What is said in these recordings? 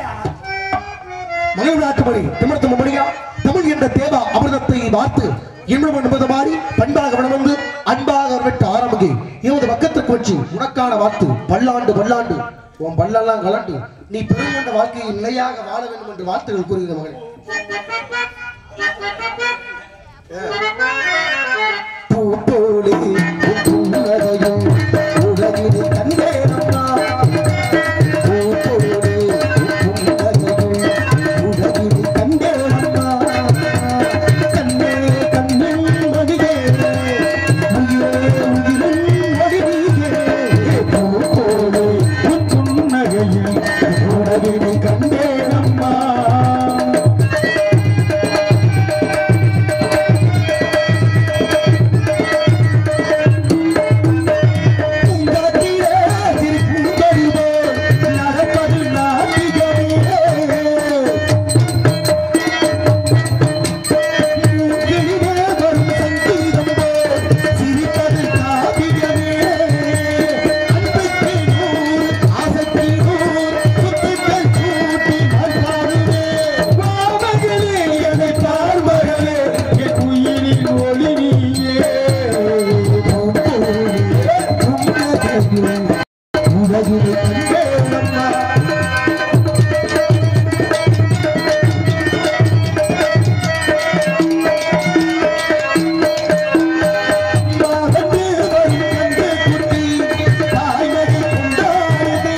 மகிழ் நாட்டுமணி திமிர்த்த மணியா தமிழ் என்ற தேவா அமிர்தத்தை வார்த்து இன்பம் என்பது மாறி பண்பாக வளர்ந்து அன்பாக விட்டு ஆரம்பிக்கு இருபது பக்கத்துக்கு வச்சு உனக்கான வார்த்து பல்லாண்டு பல்லாண்டு உன் பல்லெல்லாம் கலண்டு நீ பெருங்கொண்ட வாழ்க்கையை நிலையாக வாழ வேண்டும் என்று வாழ்த்துகள் கூறுகிற மகன் பூப்போலே உன் புன்னகையும் உலகினில் கண்டேனம்மா பூப்போலே உன் புன்னகையும் உலகினில் கண்டேனம்மா கண்ணே கண்ணின் மடியே உயிரே உயிரின் மடியே பூப்போலே உன் புன்னகையும் உலகினில் கண்டேனம்மா உங்கத்திலே திருப்புகழிலே நடப்பது நாட்டியமே மூங்கிலிலே வரும் சங்கீதம் போல் சிரிப்பது காவியமே அன்புக்கு நூறு ஆசைக்கு நூறு சொத்துக்கள் கூட்டி நான் பாடுவேன் வாமகளே என்னை பார்மகளே என் உயிரின் ஒளி நீயே உலகிலே கண்டேனம்மா மகனே வரும் கண்டு குட்டி தாய்மகை கொண்டாடுதே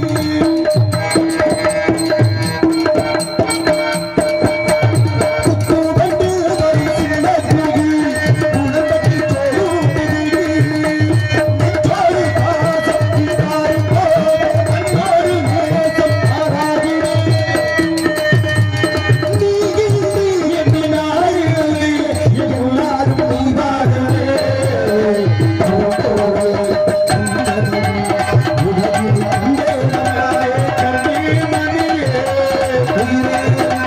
குத்துவண்டு வரும் சின்ன குயில் உடம்பட்டி சோறுகுது நெஞ்சோடு பாசம் இதாரும் போல் அன்போடு நேசம் ஆராகுதே நீ இன்றி என்று நான் இல்லை எல்லாரும் நீ வாழவே உலகில் கண்டே நம்மாலே கண்டே மணியே உயிரே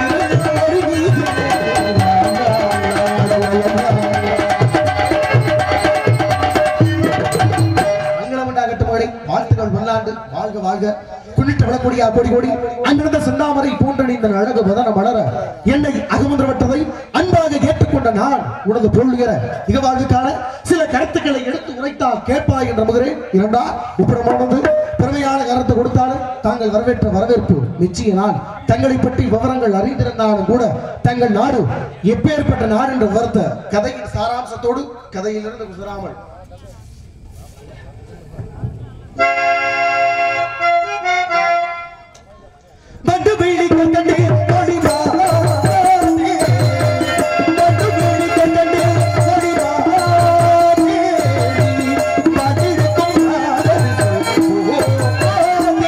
மங்களமண்டாகட்டுமகளை வாழ்த்துக்கள் பல்லாண்டு வாழ்க வாழ்க குன்னிட்டு விளக்கூடிய கோடி கோடி அங்கிருந்த செந்தாமரை போன்ற இந்த அழகு வதன மலர என்னை அகமந்திரப்பட்டதை அன்பாக ஏற்றுக்கொண்ட நான் உனது பொருளுகிற இக வாழ்வுக்கான சில கருத்துக்களை எடுத்து உரைத்தால் கேட்பாய் என்ற மதுரை இரண்டா உப்புறமானது பெருமையான கருத்து கொடுத்தாலும் தாங்கள் வரவேற்ற வரவேற்பு நிச்சய நான் தங்களை பற்றி விவரங்கள் அறிந்திருந்தாலும் கூட தங்கள் நாடு எப்பேற்பட்ட நாடு என்ற வருத்த கதையின் சாராம்சத்தோடு கதையிலிருந்து குசராமல் மண்டு வீடி கண்டே கொடி மாறே மண்டு வீடி கண்டே கொடி மாறே மதிருக்கும் ஆதரவு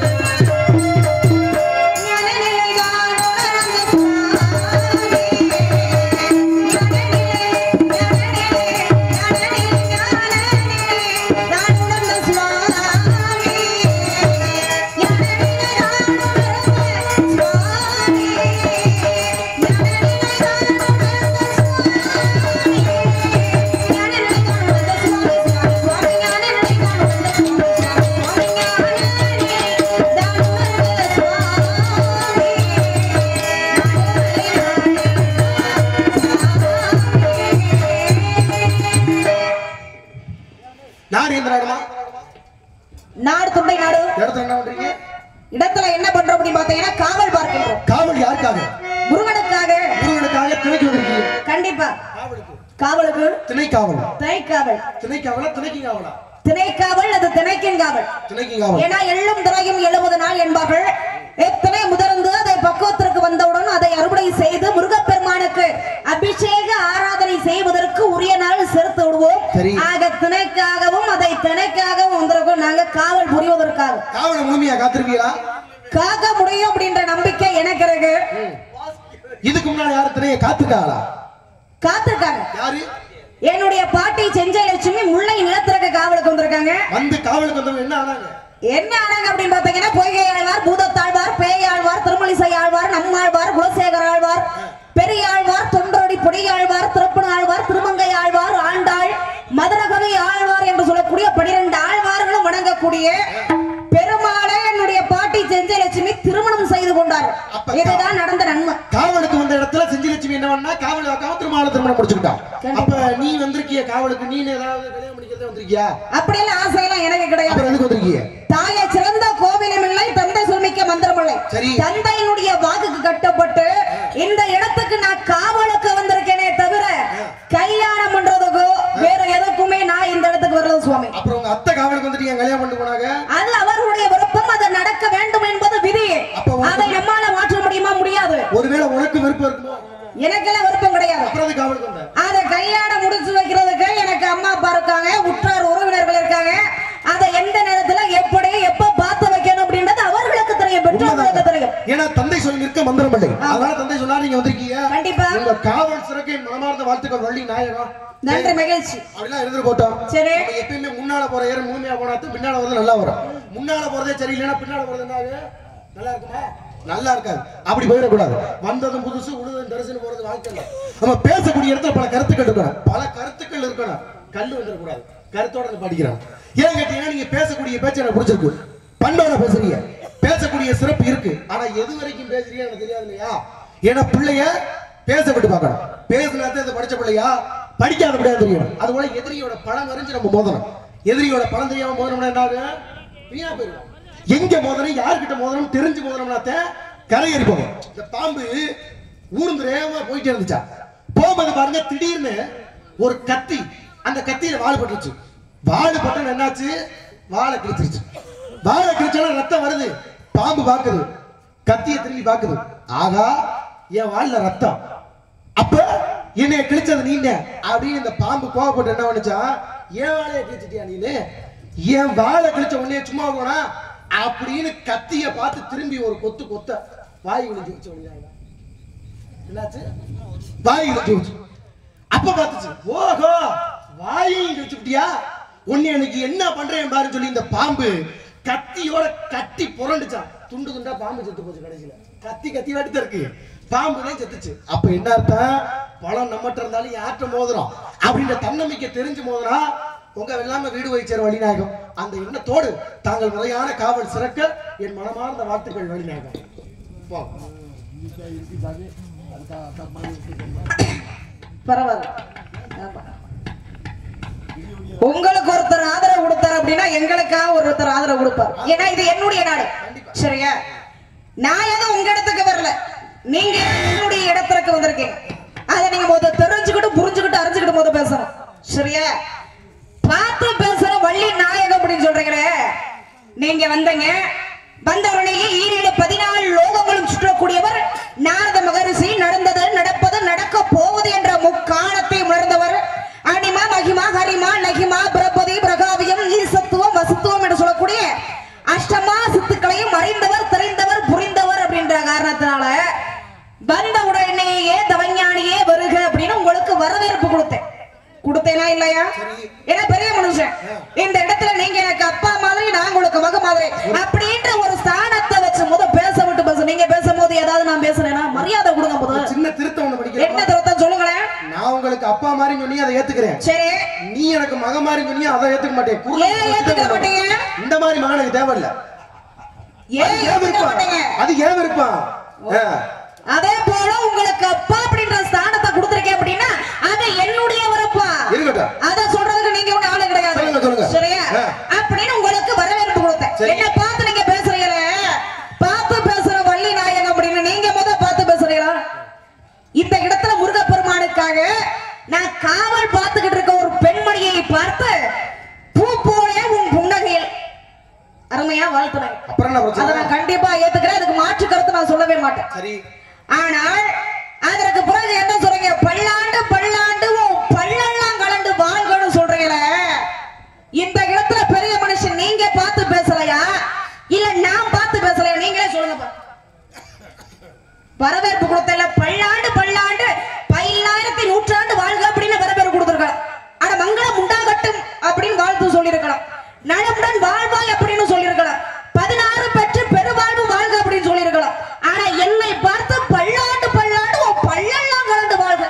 யார் இந்த இடமா நாடு துண்டை நாடு இடத்துல என்ன பண்றீங்க இடத்துல என்ன பண்றோம் அப்படின்னு பாத்தீங்கன்னா காவல் பார்க்கின்றோம் காவல் யாருக்காக முருகனுக்காக முருகனுக்காக திணைக்கு வந்திருக்கீங்க கண்டிப்பா காவலுக்கு காவலுக்கு திணை காவல் திணை காவல் திணை காவலா திணைக்கு காவலா திணை காவல் அது திணைக்கின் காவல் திணைக்கு காவல் ஏன்னா எள்ளும் திரையும் எழுபது நாள் என்பார்கள் எத்தனை முதிர்ந்து அதை பக்குவத்திற்கு வந்தவுடன் அதை அறுவடை செய்து முருகப்பெருமானுக்கு அபிஷேக ஆராதனை செய்வதற்கு உரிய நாள் செலுத்து விடுவோம் சரி. ஆக திணைக்காகவும் அதை திணைக்காகவும் வந்திருக்கோம் நாங்க காவல் புரிவதற்காக காவலை முழுமையா காத்திருக்கீங்களா காக்க முடியும் அப்படின்ற நம்பிக்கை எனக்கு இருக்கு இதுக்கு முன்னாடி யாரு திணையை காத்துக்காளா காத்திருக்காங்க யாரு என்னுடைய பாட்டி செஞ்சை லட்சுமி முல்லை நிலத்திற்கு காவலுக்கு வந்திருக்காங்க வந்து காவலுக்கு வந்தவங்க என்ன ஆனாங்க என்ன ஆனாங்க அப்படின்னு பாத்தீங்கன்னா பொய்கை ஆழ்வார் பூதத்தாழ்வார் பேயாழ்வார் திருமலிசை ஆழ்வார் நம்மாழ்வார் குலசேகர ஆழ்வார் பெரியாழ்வார் தொண்டரடி பொடியாழ்வார் திருப்பண ஆழ்வார் திருமங்கை ஆழ்வார் ஆண்டாள் மதுரகவி ஆழ்வார் என்று சொல்லக்கூடிய பனிரெண்டு ஆழ்வார்களும் வணங்கக்கூடிய பெருமாளே என்னுடைய பாட்டி செஞ்சை லட்சுமி திருமணம் செய்து கொண்டு அப்ப இதுதான் நடந்த நன்மை காவலுக்கு வந்த இடத்துல செஞ்சி லட்சுமி என்ன பண்ணா காவல் வைக்காம திருமாவள திருமணம் முடிச்சுக்கிட்டான் கண்டிப்பா. அப்ப நீ வந்திருக்கிய காவலுக்கு நீ ஏதாவது கல்யாணம் பண்ணிக்கிறதே வந்திருக்கியா அப்படியெல்லாம் ஆசையெல்லாம் எனக்கு கிடையாது அப்புறம் எதுக்கு வந்திருக்கிய தாயை சிறந்த கோவிலும் இல்லை தந்தை சொல்மிக்க மந்திரமில்லை சரி. தந்தையினுடைய வாக்குக்கு கட்டப்பட்டு இந்த இடத்துக்கு நான் காவலுக்கு வந்திருக்கேனே தவிர கல்யாணம் பண்றதுக்கோ வேற எதுக்குமே நான் இந்த இடத்துக்கு வர்றது சுவாமி அப்புறம் உங்க அத்தை காவலுக்கு வந்துட்டு ஏன் கல்யாணம் பண்ணிட்டு போனாங்க அது அவர்களுடைய விருப்பம் அது நடக்க வேண்டும் என்பது விதி அப்ப உனக்கு- அதை நம்மால மாற்ற முடியுமா முடியாது ஒருவேளை உனக்கு விருப்பம் இருக்குமோ எனக்கெல்லாம் விருப்பம் கிடையாது அப்புறம் அது காவலுக்கு வந்த அதை கல்யாணம் முடிச்சு வைக்கிறதுக்கு எனக்கு அம்மா அப்பா இருக்காங்க உற்றார் உறவினர்கள் இருக்காங்க அதை எந்த நேரத்துல எப்படி எப்ப பார்த்து வைக்கணும் அப்படின்றது அவர்களுக்கு தெரியும் பெற்றோர்களுக்கு தெரியும் ஏன்னா தந்தை சொல்லி நிற்க மந்திரம் இல்லை அதனால தந்தை சொன்னா நீங்க வந்திருக்கீங்க கண்டிப்பா உங்க காவல் சிறக்கை மனமார்ந்த வாழ்த்துக்கள் வள்ளி நாயகம் நன்றி மகிழ்ச்சி அப்படிலாம் இருந்து போட்டோம் சரி நம்ம எப்பயுமே முன்னால போற ஏறு முழுமையா போனாத்து பின்னால வரது நல்லா வரும் முன்னால போறதே சரி இல்லைன்னா பின்னால போறது என்ன ஆகும்? நல்லா இருக்குமா நல்லா இருக்காது அப்படி போயிடக்கூடாது வந்ததும் புதுசு உழுதும் தரிசனம் போறது வாழ்க்கை இல்லை நம்ம பேசக்கூடிய இடத்துல பல கருத்துக்கள் இருக்கணும் பல கருத்துக்கள் இருக்கணும் கல்லு வந்துடக்கூடாது கருத்தோட வந்து படிக்கிறான் ஏன் கேட்டீங்கன்னா நீங்க பேசக்கூடிய பேச்சு எனக்கு பிடிச்சிருக்கு பண்பாட பேசுறீங்க பேசக்கூடிய சிறப்பு இருக்கு ஆனா எது வரைக்கும் பேசுறீங்க எனக்கு தெரியாது இல்லையா ஏன்னா பிள்ளைய பேச விட்டு பார்க்கணும் பேசினாத்தான் இதை படிச்ச பிள்ளையா படிக்காத முடியாது தெரியும் அது போல எதிரியோட பழம் அறிஞ்சு நம்ம மோதணும் எதிரியோட பழம் தெரியாம மோதனம்னா என்ன ஆகும்? வீணா போயிடும் எங்க மோதணும் யார்கிட்ட மோதணும் தெரிஞ்சு மோதனம்னாத்த கரையேறி போகும் இந்த பாம்பு ஊர்ந்து ரேவா போயிட்டே இருந்துச்சா போகும்போது பாருங்க திடீர்னு ஒரு கத்தி அந்த கத்தியில வாள் பட்டுருச்சு வாள் பட்டு என்னாச்சு வாழை கிழிச்சிருச்சு வாழை கிழிச்சாலும் ரத்தம் வருது பாம்பு பாக்குது கத்தியை திரும்பி பாக்குது ஆகா என் வாள்ல ரத்தம் அப்ப என்னைய கிழிச்சது நீங்க அப்படின்னு இந்த பாம்பு கோவப்பட்டு என்ன பண்ணுச்சா என் வாழைய கிழிச்சிட்டியா நீனு என் வாழை கிழிச்ச உடனே சும்மா போனா அப்படின்னு கத்திய பார்த்து திரும்பி ஒரு கொத்து கொத்த வாய் விழிஞ்சு வச்ச உடனே என்னாச்சு வாய் விழிஞ்சு வச்சு அப்ப பார்த்துச்சு ஓஹோ வாயையும் கிழிச்சுட்டியா உன்னை எனக்கு என்ன பண்றேன் பாருன்னு சொல்லி இந்த பாம்பு கத்தியோட கட்டி புரண்டுச்சான் துண்டு துண்டா பாம்பு செத்து போச்சு கடைசியில கத்தி கத்தி வாட்டி இருக்கு பாம்பு தான் செத்துச்சு அப்ப என்ன அர்த்தம் பழம் நம்மகிட்ட இருந்தாலும் யார்கிட்ட மோதுறோம் அப்படின்ற தன்னம்பிக்கை தெரிஞ்சு மோதுனா உங்க வெள்ளாம வீடு போய் சேர வழிநாயகம் அந்த எண்ணத்தோடு தாங்கள் முறையான காவல் சிறக்க என் மனமார்ந்த வாழ்த்துக்கள் வழிநாயகம் போ. பரவாயில்ல ஆமா. உங்களுக்கு ஒருத்தர் ஆதரவு கொடுத்தாரு அப்படின்னா எங்களுக்காக ஒருத்தர் ஆதரவு கொடுப்பார் ஏன்னா இது என்னுடைய நாடு சரியா நான் எதுவும் உங்க இடத்துக்கு வரல நீங்க என்னுடைய இடத்திற்கு வந்திருக்கீங்க அதை நீங்க முத தெரிஞ்சுக்கிட்டு புரிஞ்சுக்கிட்டு அறிஞ்சுக்கிட்டு முத பேசணும் சரியா பார்த்து பேசுற வள்ளி நாயகம் அப்படின்னு சொல்றீங்களே நீங்க வந்தீங்க வந்தவர்களையே ஈரேழு பதினாலு லோகங்களும் சுற்றக்கூடியவர் நாரத மகரிஷி நடந்தது நடப்பது நடக்க போவது என்ற முக்காலத்தை உணர்ந்தவர் அனிமா மகிமா ஹரிமா நகிமா பிரபதி பிரகாவியம் ஈசத்துவம் வசுத்துவம் என்று சொல்லக்கூடிய அஷ்டமா சித்துக்களையும் அறிந்தவர் தெரிந்தவர் புரிந்தவர் அப்படின்ற காரணத்தினால வந்த உடனேயே தவஞானியே வருக அப்படின்னு உங்களுக்கு வரவேற்பு கொடுத்தேன் கொடுத்தேனா இல்லையா ஏன்னா பெரிய மனுஷன் இந்த இடத்துல நீங்க எனக்கு அப்பா மாதிரி நான் உங்களுக்கு மக மாதிரி அப்படின்ற ஒரு ஸ்தானத்தை வச்சு முத பேச விட்டு பேச நீங்க பேசும்போது ஏதாவது நான் பேசுறேன்னா மரியாதை கொடுங்க முத சின்ன திருத்தம் ஒண்ணு என்ன படிக்கிறேன் தரத்தான் சொல்லுங்களேன் நான் உங்களுக்கு அப்பா மாதிரி சொன்னி அதை ஏத்துக்கிறேன் சரி நீ எனக்கு மக மாதிரி சொன்னி அதை ஏத்துக்க மாட்டேன் குருல ஏன் ஏத்துக்க மாட்டீங்க இந்த மாதிரி மகன் எனக்கு தேவையில்ல ஏன் அது ஏன் ஏத்துக்க விருப்பம் மாட்டீங்க அது ஏன் விருப்பம் ஆ. அதே போல உங்களுக்கு அப்பா அப்படின்ற ஸ்தானத்தை கொடுத்திருக்கேன் அப்படின்னா அது என்னுடைய விருப்பம் இருக்கட்டும் அத சொல்றதுக்கு நீங்க ஒண்ணு ஆளு கிடையாது சொல்லுங்க, சொல்லுங்க. சரியா ஆ. அப்படின்னு உங்களுக்கு வரவேற்பு கொடுத்தேன் சரி. என்ன பார்த்து நீங்க பேசுறீங்களே பார்த்து பேசுற வள்ளி நாயகம் அப்படின்னு நீங்க முத பார்த்து பேசுறீங்களா இந்த இடத்துல முருகப்பெருமானுக்காக நான் காவல் பார்த்துக்கிட்டு இருக்க ஒரு பெண்மணியை பார்த்து பூ போலே உன் புன்னகையில் அருமையா வாழ்த்துனேன் அப்புறம் என்ன அதை பிரச்சனை நான் கண்டிப்பா ஏத்துக்கிறேன் அதுக்கு மாற்று கருத்து நான் சொல்லவே மாட்டேன் சரி ஆனால் அதற்கு பிறகு என்ன சொல்றீங்க பல்லாண்டு பல்லாண்டு உன் பல்லெல்லாம் கலந்து வாழ்கன்னு சொல்றீங்களே இந்த இடத்துல பெரிய மனுஷன் நீங்க பார்த்து பேசலையா இல்ல நான் பார்த்து பேசலையா நீங்களே சொல்லுங்க பா. வரவேற்பு கொடுத்தல பல்லாண்டு பல்லாண்டு பல்லாயிரத்தி நூற்றாண்டு வாழ்க அப்படின்னு வரவேற்பு கொடுத்திருக்கலாம் ஆனா மங்களம் உண்டாகட்டும் அப்படின்னு வாழ்த்து சொல்லியிருக்கலாம் நலமுடன் வாழ்வாய் அப்படின்னு சொல்லியிருக்கலாம் பதினாறு பெற்று பெருவாழ்வு வாழ்க அப்படின்னு சொல்லியிருக்கலாம் ஆனா என்னை பார்த்து பல்லாண்டு பல்லாண்டு உன் பல்லெல்லாம் கலந்து வாழ்க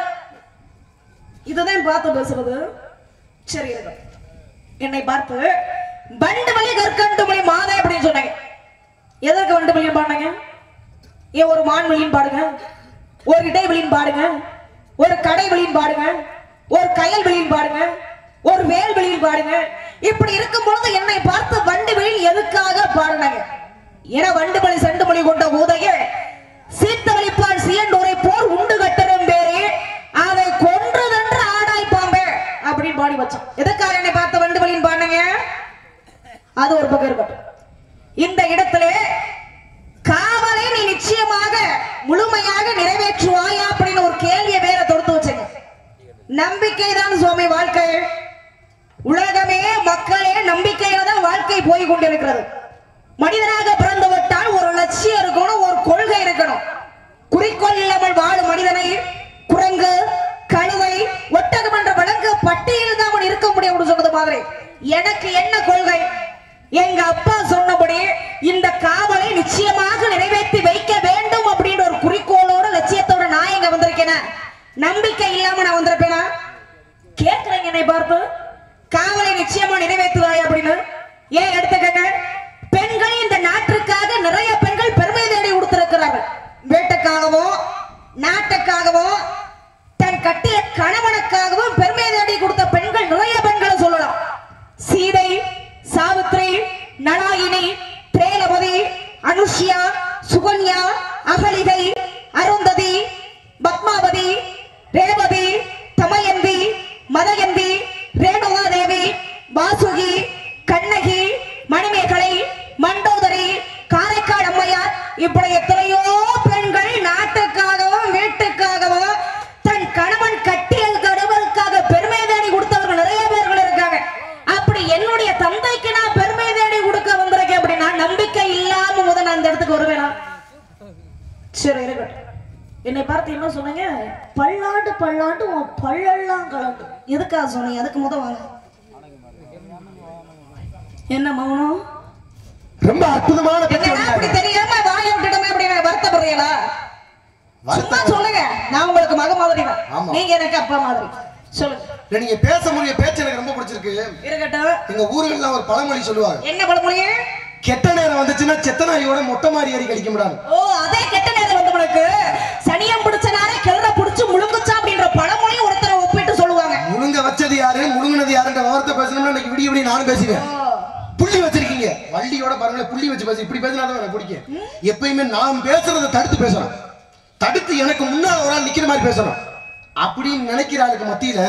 இதுதான் பார்த்து பேசுறது சரி இருக்கட்டும். என்னை பார்த்து வண்டு மொழி கற்கண்டு மொழி மாதா அப்படின்னு சொன்னாங்க எதற்கு வண்டு மொழி பாடினாங்க ஏன் ஒரு மான்வெளியின் பாடுங்க ஒரு இடைவெளியின் பாடுங்க ஒரு கடைவெளியின் பாடுங்க ஒரு கயல்வெளியின் பாடுங்க ஒரு வேல்வெளியின் பாடுங்க இப்படி இருக்கும் பொழுது என்னை பார்த்து வண்டு வெளியில் எதுக்காக பாடுனாங்க என வண்டு மொழி செண்டு மொழி கொண்ட ஊதைய சீத்தவழிப்பால் சீயண்டோரை போர் உண்டு கட்டரும் பேரே அதை கொன்றதென்று ஆடாய் பாம்பே அப்படின்னு பாடி வச்சான் எதுக்காக என்னை பார்த்த வண்டு வெளியின் பாடுனீங்க அது ஒரு பக்கம் இருக்கட்டும் இந்த இடத்திலே காவலை நீ நிச்சயமாக முழுமையாக நிறைவேற்றுவாயா அப்படின்னு ஒரு கேள்வியை வேற தொடுத்து வச்சுங்க நம்பிக்கை தான் சுவாமி வாழ்க்கை உலகமே மக்களே நம்பிக்கையில தான் வாழ்க்கை போய் கொண்டிருக்கிறது மனிதனாக பிறந்து விட்டால் ஒரு லட்சியம் இருக்கணும் ஒரு கொள்கை இருக்கணும் குறிக்கோள் இல்லாமல் வாழும் மனிதனை குரங்கு கழுதை ஒட்டகம் என்ற விலங்கு பட்டியலில் தான் அவன் இருக்க முடியும் அப்படின்னு சொன்னது மாதிரி எனக்கு என்ன கொள்கை எங்க அப்பா சொன்னபடி இந்த காவலை நிச்சயமாக நிறைவேற்றி வைக்க வேண்டும் அப்படின்ற ஒரு குறிக்கோளோட லட்சியத்தோட நான் எங்க வந்திருக்கேனா நம்பிக்கை இல்லாம நான் வந்திருப்பேனா கேட்கிறேங்க என்னை பார்த்து காவலை நிச்சயமா நிறைவேற்றுவாய் அப்படின்னு ஏன் எடுத்துக்கங்க பெண்கள் இந்த நாட்டிற்காக நிறைய பெண்கள் பெருமை தேடி கொடுத்திருக்கிறார்கள் வீட்டுக்காகவும் நாட்டுக்காகவும் தன் கட்டிய கணவனுக்காகவும் பெருமை தேடி கொடுத்த பெண்கள் நிறைய பெண்களை சொல்லலாம் சீதை சாவித்ரி நலாயினி திரேலபதி அனுஷ்யா சுகன்யா அகலிகை அருந்ததி பத்மாவதி ரேவதி தமயந்தி மதயந்தி ரேணுகா தேவி வாசுகி கண்ணகி மணிமேகலை மண்டோதரி காரைக்கால் அம்மையார் இப்படி எத்தனையோ பெண்கள் நாட்டுக்காகவும் வீட்டுக்காகவும் தன் கணவன் கட்டிய கணவனுக்காக பெருமை தேடி கொடுத்தவர்கள் நிறைய பேர்கள் இருக்காங்க அப்படி என்னுடைய தந்தைக்கு நான் பெருமை தேடி கொடுக்க வந்திருக்கேன் அப்படின்னா நம்பிக்கை இல்லாம முத நான் இந்த இடத்துக்கு வருவேனா சரி இருக்கட்டும் என்னை பார்த்து என்ன சொன்னீங்க பல்லாண்டு பல்லாண்டு உன் பள்ளெல்லாம் கலந்து எதுக்காக சொன்னீங்க அதுக்கு முத வாங்க என்ன மௌனம் ரொம்ப அற்புதமான பேச்சு என்னடா அப்படி வந்தாங்க. தெரியாம வாயை விட்டுடுமே அப்படி வருத்தப்படுறீங்களா சும்மா சொல்லுங்க நான் உங்களுக்கு மக மாதிரி தான். ஆமா. நீங்க எனக்கு அப்பா மாதிரி சொல்லுங்க இல்ல, நீங்க பேச முடிய பேச்சு எனக்கு ரொம்ப பிடிச்சிருக்கு இருக்கட்டும் எங்க ஊர்கள்ல ஒரு பழமொழி சொல்லுவாங்க என்ன பழமொழி கெட்ட நேரம் வந்துச்சுன்னா செத்த நாயோட மொட்டை மாறி ஏறி கழிக்க முடியாது ஓ அதே கெட்ட நேரம் வந்து உனக்கு சனியம் பிடிச்ச நேரம் கிளற பிடிச்சு முழுங்குச்சா அப்படின்ற பழமொழி ஒருத்தரை ஒப்பிட்டு சொல்லுவாங்க முழுங்க வச்சது யாரு முழுங்கினது யாருன்ற விவரத்தை பேசணும்னா இன்னைக்கு விடிய விடிய நானும் பேசுவேன் ஓ, புள்ளி வச்சிருக்கீங்க வள்ளியோட பாருங்களேன் புள்ளி வச்சு பேச இப்படி பேசினா தான் எனக்கு பிடிக்கும் எப்பயுமே நான் பேசுறதை தடுத்து பேசணும் தடுத்து எனக்கு முன்னால ஒரு ஆள் நிக்கிற மாதிரி பேசணும் அப்படின்னு நினைக்கிற ஆளுக்கு மத்தியில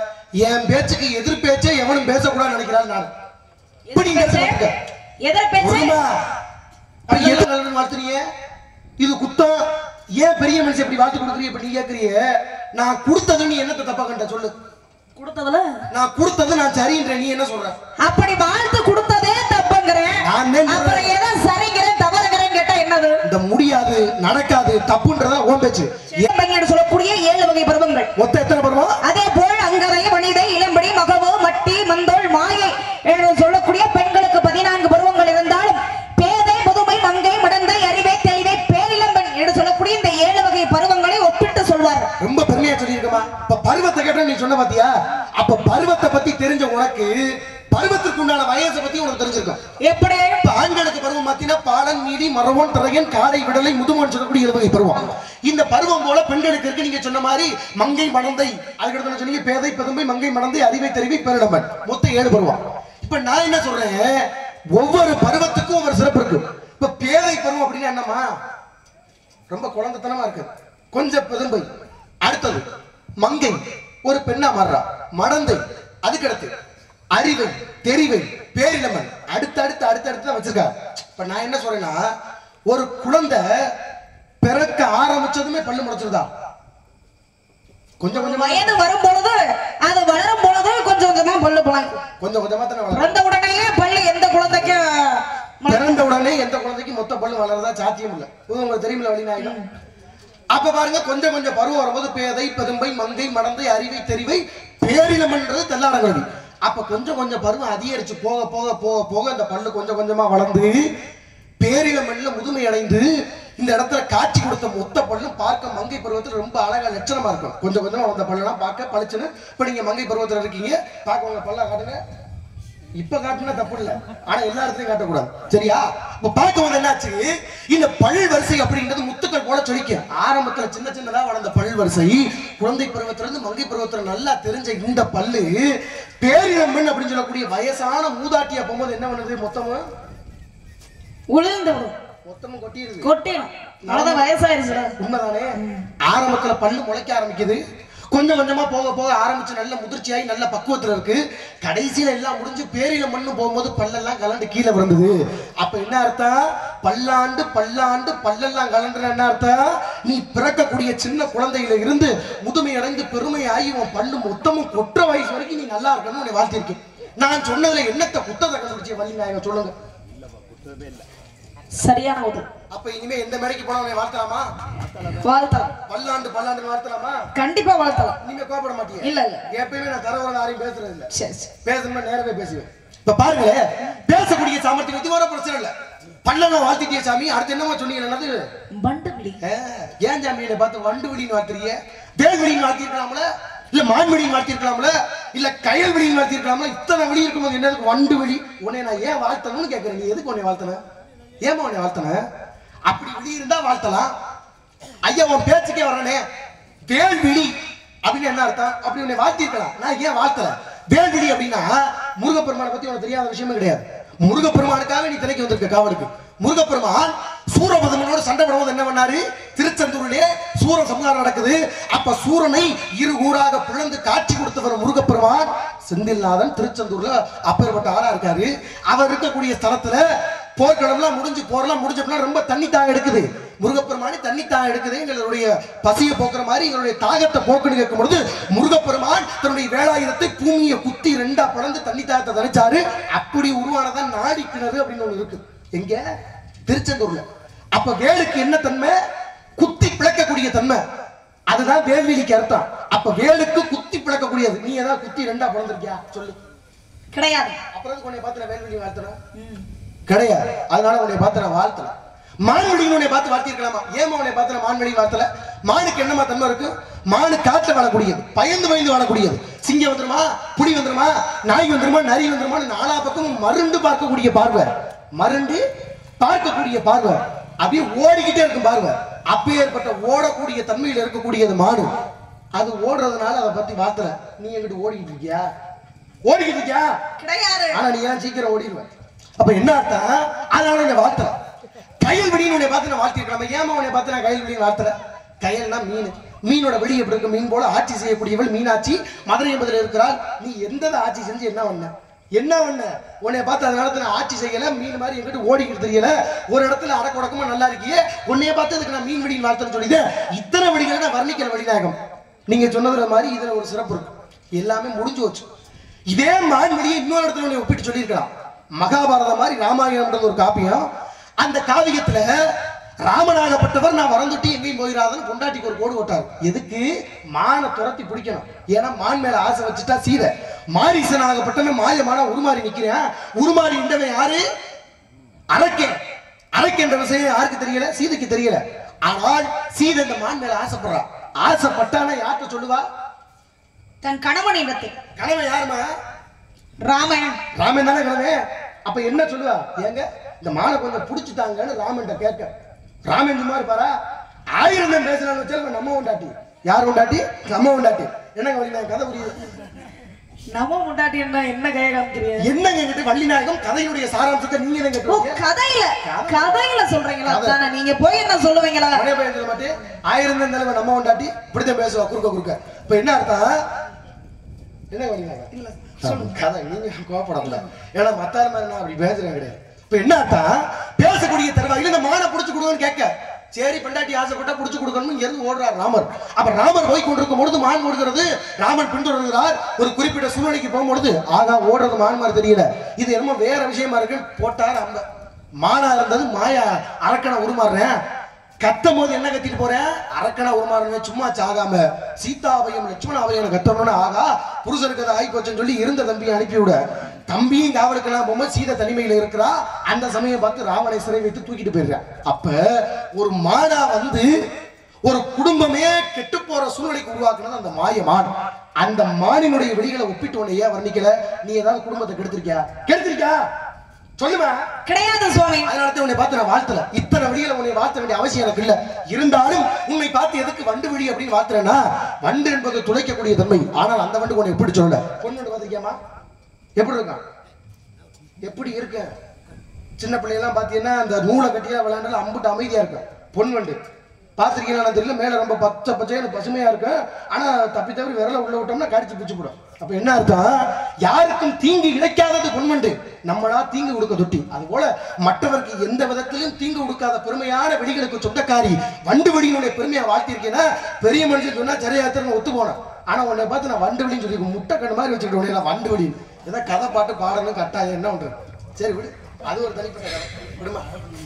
என் பேச்சுக்கு எதிர் பேச்சே எவனும் பேசக்கூடாதுன்னு நினைக்கிறாள் நான் இப்படி எதிர் பேச்சு? பேச எதிர் பேச்சு ஒழுங்கா. அப்ப எது நல்லதுன்னு வாழ்த்துறீங்க இது குத்தம் ஏன் பெரிய மனுஷன் இப்படி வாழ்த்து கொடுக்குறீங்க இப்ப நீ கேக்குறிய நான் கொடுத்தது நீ என்னத்தை தப்பா கண்ட சொல்லு கொடுத்ததுல நான் கொடுத்தது நான் சரின்ற நீ என்ன சொல்ற அப்படி வாழ்த்து கொடுத்ததே தப்புங்கிறேன் நான் என்ன சொல்றேன்? அப்புறம் ஏதோ சரிங்கிறேன் தவறுங்கிறேன் கேட்டா என்னது இந்த முடியாது நடக்காது தப்புன்றதா ஓன் பேச்சு பையன் சொல்லக்கூடிய ஏழு வகை பருவங்கள் மொத்தம் எத்தனை பருவம் அதே போல் அங்கரை வனிதை இளம்படி மகவோ மட்டி மந்தோள் மாயை என்று சொல்லக்கூடிய பெண்களுக்கு பதினான்கு பருவங்கள் இருந்தாலும் பேதை புதுமை மங்கை மடந்தை அறிவை தெளிவை பேரிளம்பெண் என்று சொல்லக்கூடிய இந்த ஏழு வகை பருவங்களை ஒப்பிட்டு சொல்வார் ரொம்ப பெருமையா சொல்லியிருக்கமா இப்ப பருவத்தை கேட்ட நீ சொன்ன பாத்தியா அப்ப பருவத்தை பத்தி தெரிஞ்ச உனக்கு பருவத்திற்கு உண்டான வயசை பத்தி உனக்கு தெரிஞ்சிருக்கும் எப்படி இப்ப ஆண்களுக்கு பருவம் பார்த்தீங்கன்னா பாலன் நீடி மரவன் திரையன் காடை விடலை முதுமன் சொல்லக்கூடிய இருவகை பருவம் இந்த பருவம் போல பெண்களுக்கு இருக்கு நீங்க சொன்ன மாதிரி மங்கை மணந்தை அதுக்கடுத்து என்ன சொன்னீங்க பேதை பெரும்பை மங்கை மணந்தை அறிவை தெரிவி பேரிடம்பன் மொத்தம் ஏழு பருவம் இப்ப நான் என்ன சொல்றேன் ஒவ்வொரு பருவத்துக்கும் ஒவ்வொரு சிறப்பு இருக்கு இப்ப பேதை பருவம் அப்படின்னா என்னமா ரொம்ப குழந்தைத்தனமா இருக்கு கொஞ்சம் பெரும்பை அடுத்தது மங்கை ஒரு பெண்ணா மாறுறா மடந்தை அதுக்கடுத்து அறிவை தெரிவை பேரிளமன் அடுத்தடுத்து அடுத்தடுத்து தான் வச்சிருக்காங்க இப்ப நான் என்ன சொல்றேன்னா ஒரு குழந்தை பிறக்க ஆரம்பிச்சதுமே பல்லு முளைச்சிருதா கொஞ்சம் கொஞ்சமா வயது வரும் பொழுது அது வளரும் பொழுது கொஞ்சம் கொஞ்சமா பல்லு புழங்கும் கொஞ்சம் கொஞ்சமா தானே வளரும் பிறந்த உடனேயே பல்லு எந்த குழந்தைக்கும் முளைக்கும். பிறந்த உடனே எந்த குழந்தைக்கும் மொத்த பல்லு வளர்றதா சாத்தியம் இல்ல இது உங்களுக்கு தெரியுமில்ல வழிநாயகம் அப்ப பாருங்க கொஞ்சம் கொஞ்சம் பருவம் வரும்போது பேதை பெரும்பை மங்கை மடந்தை அறிவை தெரிவை பேரினம்ன்றது தெல்லாடங்கல்வி அப்ப கொஞ்சம் கொஞ்சம் பருவம் அதிகரிச்சு போக போக போக போக இந்த பல்லு கொஞ்சம் கொஞ்சமா வளர்ந்து பேரினமல்ல முதுமை அடைந்து இந்த இடத்துல காட்சி கொடுத்த மொத்த பல்லும் பார்க்க மங்கை பருவத்தில் ரொம்ப அழகா லட்சணமா இருக்கும் கொஞ்சம் கொஞ்சமா வந்த பல்லெல்லாம் பார்க்க பளிச்சுன்னு இப்ப நீங்க மங்கை பருவத்துல இருக்கீங்க பார்க்க உங்க பல்ல காட்டுங்க இப்ப காட்டுனா தப்பு இல்ல ஆனா எல்லா இடத்துலயும் காட்டக்கூடாது சரியா இப்ப பார்க்கும்போது என்னாச்சு இந்த பல் வரிசை அப்படின்றது முத்துக்கள் போல சொல்லிக்க ஆரம்பத்துல சின்ன சின்னதா வளர்ந்த பல் வரிசை குழந்தை பருவத்துல இருந்து மங்கை பருவத்துல நல்லா தெரிஞ்ச இந்த பல்லு பேரிழம்பன் அப்படின்னு சொல்லக்கூடிய வயசான மூதாட்டியா போகும்போது என்ன பண்ணுது மொத்தமும் உளுந்து விடும் மொத்தமும் கொட்டிடுது கொட்டிடும் அவ்வளவுதான் வயசாயிருச்சுடா உண்மைதானே ஆரம்பத்துல பல்லு முளைக்க ஆரம்பிக்குது கொஞ்சம் கொஞ்சமா போக போக ஆரம்பிச்சு நல்ல முதிர்ச்சியாகி நல்ல பக்குவத்துல இருக்கு கடைசியில எல்லாம் முடிஞ்சு பேரில மண்ணு போகும்போது பல்லெல்லாம் கலண்டு கீழே விழுந்தது அப்ப என்ன அர்த்தம் பல்லாண்டு பல்லாண்டு பல்லெல்லாம் கலண்டுற என்ன அர்த்தம் நீ பிறக்கக்கூடிய சின்ன குழந்தையில இருந்து முதுமை அடைந்து பெருமை ஆகி உன் பல்லு மொத்தமும் கொற்ற வயசு வரைக்கும் நீ நல்லா இருக்கணும்னு உன்னை வாழ்த்திருக்கேன் நான் சொன்னதுல என்னத்தை புத்தகத்தை கண்டுபிடிச்ச வள்ளி நாயகம் சொல்லுங்க சரியான உதவி அப்ப இனிமே எந்த மேடைக்கு போனா உன்னை வாழ்த்தலாமா வாழ்த்தலாம் பல்லாண்டு பல்லாண்டு வாழ்த்தலாமா கண்டிப்பா வாழ்த்தலாம் நீங்க கோபப்பட மாட்டீங்க இல்ல இல்ல எப்பயுமே நான் தரவர யாரையும் பேசுறது இல்ல சரி சரி பேசணும்னா நேரவே பேசுவேன் இப்ப பாருங்களேன் பேசக்கூடிய சாமர்த்தியம் பத்தி வர பிரச்சனை இல்ல பல்லெல்லாம் வாழ்த்திட்டிய சாமி அடுத்து என்னமா சொன்னீங்க என்னது பண்டு விழி ஆ, ஏன் சாமி என்னை பார்த்து வண்டு விடின்னு வார்த்தீங்க தேவடின்னு வார்த்திருக்கலாம்ல இல்ல மான்வெளின்னு வார்த்திருக்கலாம்ல இல்ல கயல் விடின்னு வார்த்திருக்கலாம்ல இத்தனை விடி இருக்கும்போது என்ன இருக்கு? வண்டு விழி உன்னை நான் ஏன் வாழ்த்தணும்னு கேட்கறேன் நீ எதுக்கு உன்னை வாழ்த்தன ஏமா உன்னை வாழ்த்தன அப்படி விடி இருந்தா வாழ்த்தலாம் ஐயா உன் பேச்சுக்கே வரனே வேல்விழி அப்படின்னு என்ன அர்த்தம் அப்படி உன்னை வாழ்த்திருக்கலாம் நான் ஏன் வாழ்த்தல வேல்விழி அப்படின்னா முருகப்பெருமானை பத்தி உனக்கு தெரியாத விஷயமே கிடையாது முருகப்பெருமானுக்காக நீ திரைக்கு வந்திருக்க காவலுக்கு முருகப்பெருமான் சூரபதமனோட சண்டை போடும்போது என்ன பண்ணாரு திருச்செந்தூரிலே சூர சம்ஹாரம் நடக்குது அப்ப சூரனை இரு ஊராக பிளந்து காட்சி கொடுத்தவர் முருகப்பெருமான் செந்தில்நாதன் திருச்செந்தூர்ல அப்பேற்பட்ட ஆளா இருக்காரு அவர் இருக்கக்கூடிய ஸ்தலத்துல போர்க்களம்லாம் முடிஞ்சு போர்லாம் முடிஞ்சப்பலாம் ரொம்ப தண்ணி தாக எடுக்குது முருகப்பெருமானி தண்ணி தாக எடுக்குது எங்களுடைய பசியை போக்குற மாதிரி எங்களுடைய தாகத்தை போக்குன்னு கேட்கும் பொழுது முருகப்பெருமான் தன்னுடைய வேலாயுதத்தை பூமியை குத்தி ரெண்டா பிளந்து தண்ணி தாகத்தை தனிச்சாரு அப்படி உருவானதான் நாடி கிணறு அப்படின்னு ஒண்ணு இருக்கு எங்க திருச்செந்தூர்ல அப்ப வேலுக்கு என்ன தன்மை குத்தி பிளக்கக்கூடிய தன்மை அதுதான் வேல்விழிக்கு அர்த்தம் அப்ப வேலுக்கு குத்தி பிளக்கக்கூடியது நீ ஏதாவது குத்தி ரெண்டா பிளந்திருக்கியா சொல்லு கிடையாது அப்புறம் எதுக்கு உன்னை பார்த்து நான் வேல்விழி வாழ்த்தணும் கிடையாது அதனால உன்னை பார்த்து நான் வாழ்த்தல மான்வெளின்னு உன்னை பார்த்து வாழ்த்திருக்கலாமா ஏமா உன்னை பார்த்து நான் மான்வெளி வாழ்த்தல மானுக்கு என்னமா தன்மை இருக்கு மானு காட்டுல வாழக்கூடியது பயந்து பயந்து வாழக்கூடியது சிங்கம் வந்துருமா புலி வந்துருமா நாய் வந்துருமா நரி வந்துருமா நாலா பக்கமும் மருண்டு பார்க்கக்கூடிய பார்வை மருண்டு பார்க்கக்கூடிய பார்வை அப்படியே ஓடிக்கிட்டே இருக்கும் பார்வை அப்பேற்பட்ட ஓடக்கூடிய தன்மையில இருக்கக்கூடியது மானு அது ஓடுறதுனால அதை பத்தி வார்த்தல நீ எங்கிட்ட ஓடிக்கிட்டு இருக்கியா ஓடிக்கிட்டு இருக்கியா கிடையாது ஆனா நீ ஏன் சீக்கிரம் ஓடிடுவ அப்ப என்ன அர்த்தம் அதனால என்ன வாழ்த்தல கயல் வெடின்னு உன்னை பார்த்து நான் வாழ்த்திருக்கலாம் ஏமா உன்னை பார்த்து நான் கயல் வெடின்னு வாழ்த்தல கயல்னா மீன் மீனோட வெடி எப்படி இருக்கு மீன் போல ஆட்சி செய்யக்கூடியவள் மீனாட்சி மதுரை என்பதில் இருக்கிறாள் நீ எந்த ஆட்சி செஞ்சு என்ன பண்ண என்ன பண்ண உன்னை பார்த்து அதனால நான் ஆட்சி செய்யல மீன் மாதிரி எங்கிட்ட ஓடிக்கிட்டு தெரியல ஒரு இடத்துல அடக்க உடக்கமா நல்லா இருக்கியே உன்னைய பார்த்து அதுக்கு நான் மீன் வெடின்னு வார்த்தைன்னு சொல்லிது இத்தனை வெடிகளை நான் வர்ணிக்கிற வழிநாயகம் நீங்க சொன்னதுல மாதிரி இதுல ஒரு சிறப்பு இருக்கு எல்லாமே முடிஞ்சு வச்சு இதே மான்வெளியை இன்னொரு இடத்துல நீ ஒப்பிட்டு சொல்லியிருக்கலாம் மகாபாரதம் மாதிரி ராமாயணம்ன்றது ஒரு காப்பியம் அந்த காவியத்துல ராமனாகப்பட்டவர் நான் வரந்துட்டு எங்கேயும் போயிடாதன்னு பொண்டாட்டிக்கு ஒரு கோடு போட்டார் எதுக்கு மானை துரத்தி பிடிக்கணும் ஏன்னா மான் மேல ஆசை வச்சுட்டா சீதை மாரீசனாகப்பட்டவன் மாயமான உருமாறி நிக்கிறேன் உருமாறி இந்தவன் யாரு அரக்கன் அரக்கன்ற விஷயம் யாருக்கு தெரியல சீதைக்கு தெரியல ஆனால் சீதை இந்த மான் மேல ஆசைப்படுறா ஆசைப்பட்டானா யார்கிட்ட சொல்லுவா தன் கணவன் இடத்தில் கணவன் யாருமா ராமன் ராமன் தானே கணவன் அப்ப என்ன சொல்லுவா ஏங்க இந்த மானை கொஞ்சம் புடிச்சுட்டாங்கன்னு ராமன்ட்ட கேட்க ராமன் இந்த மாதிரி பாரா ஆயிரம் தான் பேசலாம்னு வச்சாலும் நம்ம உண்டாட்டி யார் உண்டாட்டி நம்ம உண்டாட்டி என்னங்க வழி கதை புரியுது நம்ம முண்டாட்டி என்ன என்ன கைய காமிக்கிறீங்க என்னங்க எங்கிட்ட வள்ளி நாயகம் கதையுடைய சாராம்சத்தை நீங்க தான் ஓ கேட்டுருக்கீங்க கதையில கதையில சொல்றீங்களா கதை. தானே நீங்க போய் என்ன சொல்லுவீங்களா மனைவி பையன் சொல்ல மாட்டேன் ஆயிரம் தான் தலைவன் நம்ம உண்டாட்டி இப்படித்தான் பேசுவா குறுக்க குறுக்க இப்ப என்ன அர்த்தம் என்ன வழி நாயகம் இல்ல கதை நீங்க கோவப்படல ஏன்னா மத்தார மாதிரி நான் அப்படி பேசுறேன் கிடையாது இப்ப என்ன அர்த்தம் பேசக்கூடிய தருவாயில இந்த மானை புடிச்சு கொடுங்கன்னு கேட்க சரி பெண்டாட்டி ஆசைப்பட்டா புடிச்சு கொடுக்கணும் இங்க இருந்து ஓடுறார் ராமர் அப்ப ராமர் போய் கொண்டிருக்கும் பொழுது மான் ஓடுகிறது ராமன் பின்தொடர்கிறார் ஒரு குறிப்பிட்ட சூழ்நிலைக்கு போகும்பொழுது ஆகா ஓடுறது மான் மாதிரி தெரியல இது என்னமோ வேற விஷயமா இருக்கு போட்டார் அந்த மானா இருந்தது மாயா அரக்கனை உருமாறுறேன் கத்தும் போது என்ன கத்திட்டு போறேன் அரக்கனா உருமாறணும் சும்மா சாகாம சீதாவையும் லட்சுமணாவையும் கத்தணும்னு ஆகா புருஷனுக்கு அதை ஆகி போச்சுன்னு சொல்லி இருந்த தம்பியை அனுப்பிவிட தம்பியும் காவலுக்கெல்லாம் போகும்போது சீதை தனிமையில இருக்கிறா அந்த சமயம் பார்த்து ராவணை சிறை வைத்து தூக்கிட்டு போயிடுறேன் அப்ப ஒரு மாடா வந்து ஒரு குடும்பமே கெட்டு போற சூழ்நிலைக்கு உருவாக்குனது அந்த மாய மான் அந்த மானினுடைய வெளிகளை ஒப்பிட்டு உன்னை ஏன் வர்ணிக்கல நீ ஏதாவது குடும்பத்தை கெடுத்திருக்கியா கெடுத்திருக்கியா சொல்லுமா கிடையாது சுவாமி அதனால தான் உன்னை பார்த்து நான் வாழ்த்தல இத்தனை வழிகளை உன்னை வாழ்த்த வேண்டிய அவசியம் எனக்கு இல்ல இருந்தாலும் உன்னை பார்த்து எதுக்கு வண்டு விழி அப்படின்னு வாழ்த்துறேன்னா வண்டு என்பது துளைக்கக்கூடிய தன்மை ஆனால் அந்த வண்டு உன்னை எப்படி சொல்லல பொண்ணு வண்டு பார்த்திருக்கியாமா எப்படி இருக்கான் எப்படி இருக்க சின்ன பிள்ளையெல்லாம் பார்த்தீங்கன்னா அந்த நூலை கட்டியா விளையாண்டாலும் அம்புட்டு அமைதியா இருக்கும் பொன் வண்டு பார்த்துருக்கீங்களா தெரியல மேல ரொம்ப பச்சை பச்சையான பசுமையா இருக்கும் ஆனா தப்பி தவறி விரல உள்ள விட்டோம்னா கடிச்சு பிச்சு போடும் அப்ப என்ன அர்த்தம் யாருக்கும் தீங்கு இழைக்காதது பொன்வண்டு நம்மளா தீங்கு கொடுக்க தொட்டி அது போல மற்றவருக்கு எந்த விதத்திலும் தீங்கு கொடுக்காத பெருமையான வெடிகளுக்கு சொந்தக்காரி வண்டு வெடியினுடைய பெருமையை வாழ்த்திருக்கேன்னா பெரிய மனுஷன் சொன்னா சரியாத்திரம் ஒத்து போனேன் ஆனா உன்னை பார்த்து நான் வண்டு வெடின்னு சொல்லி முட்டை கண்ணு மாதிரி வச்சுக்கிட்டு உடனே நான் வண்டு வெடி ஏதோ கதை பாட்டு பாடணும் கட்டாயம் என்ன பண்றது சரி விடு அது ஒரு தனிப்பட்ட கதை விடுமா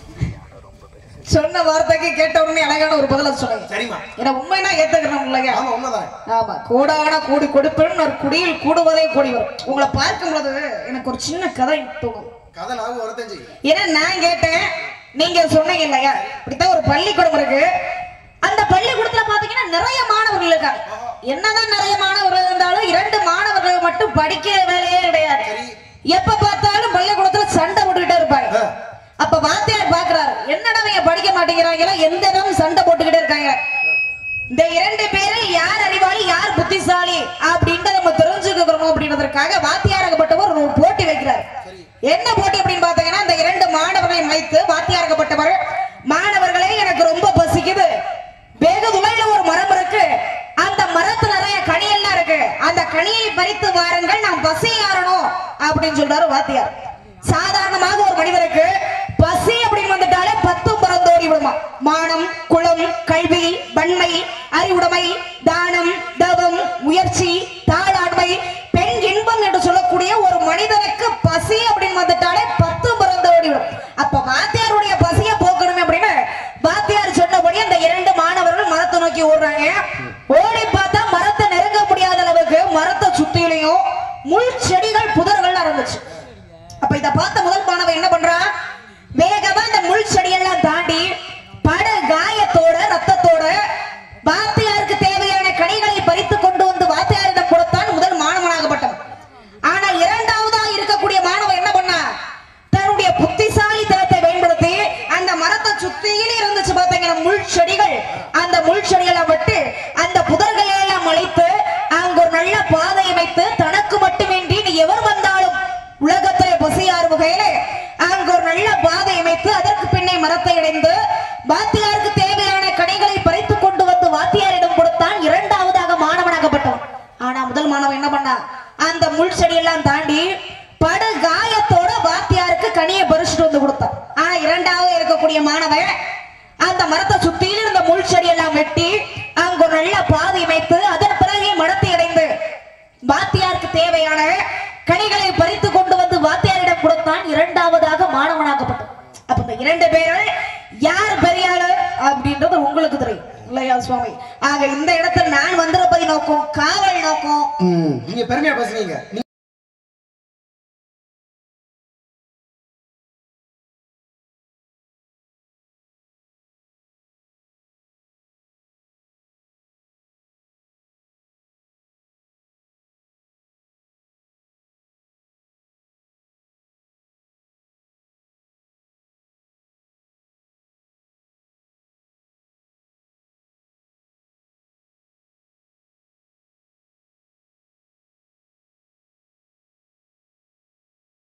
சொன்ன வார்த்தைக்கு கேட்ட உடனே அழகான ஒரு பதில சொன்னீங்க சரிம்மா ஏன்னா உண்மைனா ஏத்துக்கிறோம் இல்லையா ஆமா உண்மைதான் ஆமா கூடான கூடி கொடுப்பேன் ஒரு குடியில் கூடுவதே கூடி வரும் உங்களை பார்க்கும் பொழுது எனக்கு ஒரு சின்ன கதை தோணும் கதை நாவும் வரத்தான் செய்யும் ஏன்னா நான் கேட்டேன் நீங்க சொன்னீங்க இல்லையா இப்படித்தான் ஒரு பள்ளிக்கூடம் இருக்கு அந்த பள்ளிக்கூடத்துல பாத்தீங்கன்னா நிறைய மாணவர்கள் இருக்காங்க என்னதான் நிறைய மாணவர்கள் இருந்தாலும் இரண்டு மாணவர்கள் மட்டும் படிக்கிற வேலையே கிடையாது சரி. எப்ப பார்த்தாலும் பள்ளிக்கூடத்துல சண்டை போட்டுக்கிட்டே இருப்பாங்க ஆ. அப்ப வாத்தியார் பாக்குறாரு என்னடா இவங்க படிக்க மாட்டேங்கிறாங்களா எந்த இடமும் சண்டை போட்டுக்கிட்டே இருக்காங்க இந்த இரண்டு பேரில் யார் அறிவாளி யார் புத்திசாலி அப்படின்ட்டு நம்ம தெரிஞ்சுக்கிறோம் அப்படின்றதற்காக வாத்தியாராகப்பட்டவர் ஒரு போட்டி வைக்கிறார் என்ன போட்டி அப்படின்னு பாத்தீங்கன்னா இந்த இரண்டு மாணவர்களையும் வைத்து வாத்தியாராகப்பட்டவர் மாணவர்களே எனக்கு ரொம்ப பசிக்குது வெகு துளையில ஒரு மரம் இருக்கு அந்த மரத்துல நிறைய கனி எல்லாம் இருக்கு அந்த கனியை பறித்து வாருங்கள் நான் பசியாறணும் அப்படின்னு சொல்றாரு வாத்தியார் சாதாரணமாக ஒரு மனிதருக்கு பசி அப்படின்னு வந்துட்டாலே பத்தும் பறந்தோடி விடுமா மானம் குளம் கல்வி வன்மை அறிவுடைமை தானம் தவம் முயற்சி தாளாண்மை பெண் இன்பம் என்று சொல்லக்கூடிய ஒரு மனிதனுக்கு பசி அப்படின்னு வந்துட்டாலே பத்து பறந்தோடி விடும் அப்ப வாத்தியாருடைய பசியை போக்கணுமே அப்படின்னு வாத்தியார் சொன்னபடி அந்த இரண்டு மாணவர்கள் மரத்தை நோக்கி ஓடுறாங்க ஓடி பார்த்தா மரத்தை நெருங்க முடியாத அளவுக்கு மரத்தை சுத்திலையும் முள் செடிகள் புதர்கள் இருந்துச்சு அப்ப இத பார்த்த முதல் மாணவன் என்ன பண்றான் வேகமா இந்த முள் செடியெல்லாம் தாண்டி பட காயத்தோட ரத்தத்தோட வாத்தியாருக்கு தேவையான கனிகளை பறித்து கொண்டு வந்து வாத்தியாரிடம் கொடுத்தான் முதல் மாணவனாகப்பட்டவன் ஆனா இரண்டாவதா இருக்கக்கூடிய மாணவன் என்ன பண்ணா தன்னுடைய புத்திசாலித்தனத்தை பயன்படுத்தி அந்த மரத்தை சுத்தியில இருந்துச்சு பாத்தீங்கன்னா முள் செடிகள் அந்த முள் செடிகளை விட்டு அந்த புதர்களை எல்லாம் அழைத்து அங்க ஒரு நல்ல பாதை வைத்து தனக்கு மட்டுமின்றி நீ எவர் வந்தாலும் உலகத்தை பசியாறு வகையில அங்க ஒரு நல்ல பாதை அமைத்து அதற்கு பின்னே மரத்தை அடைந்து வாத்தியாருக்கு தேவையான கனிகளை பறித்து கொண்டு வந்து வாத்தியாரிடம் கொடுத்தான் இரண்டாவதாக மாணவனாகப்பட்டவன் ஆனா முதல் மாணவன் என்ன பண்ணா அந்த முள் செடியெல்லாம் தாண்டி படு காயத்தோட வாத்தியாருக்கு கனியை பறிச்சுட்டு வந்து கொடுத்தான் ஆனா இரண்டாவது இருக்கக்கூடிய மாணவன் அந்த மரத்தை சுத்தியில் இருந்த முள் செடியெல்லாம் வெட்டி அங்க ஒரு நல்ல பாதை அமைத்து அதன் பிறகு மரத்தை அடைந்து வாத்தியாருக்கு தேவையான கனிகளை பறித்து கொண்டு வந்து வாத்தியாரிடம் கொடுத்தான் இரண்டாவதாக மாணவனாக்கப்பட்டான் அப்ப இந்த இரண்டு பேரும் யார் பெரிய ஆளு அப்படின்றது உங்களுக்கு தெரியும் இல்லையா சுவாமி ஆக இந்த இடத்துல நான் வந்திருப்பதை நோக்கம் காவல் நோக்கம் ம், நீங்க பெருமையா பேசுறீங்க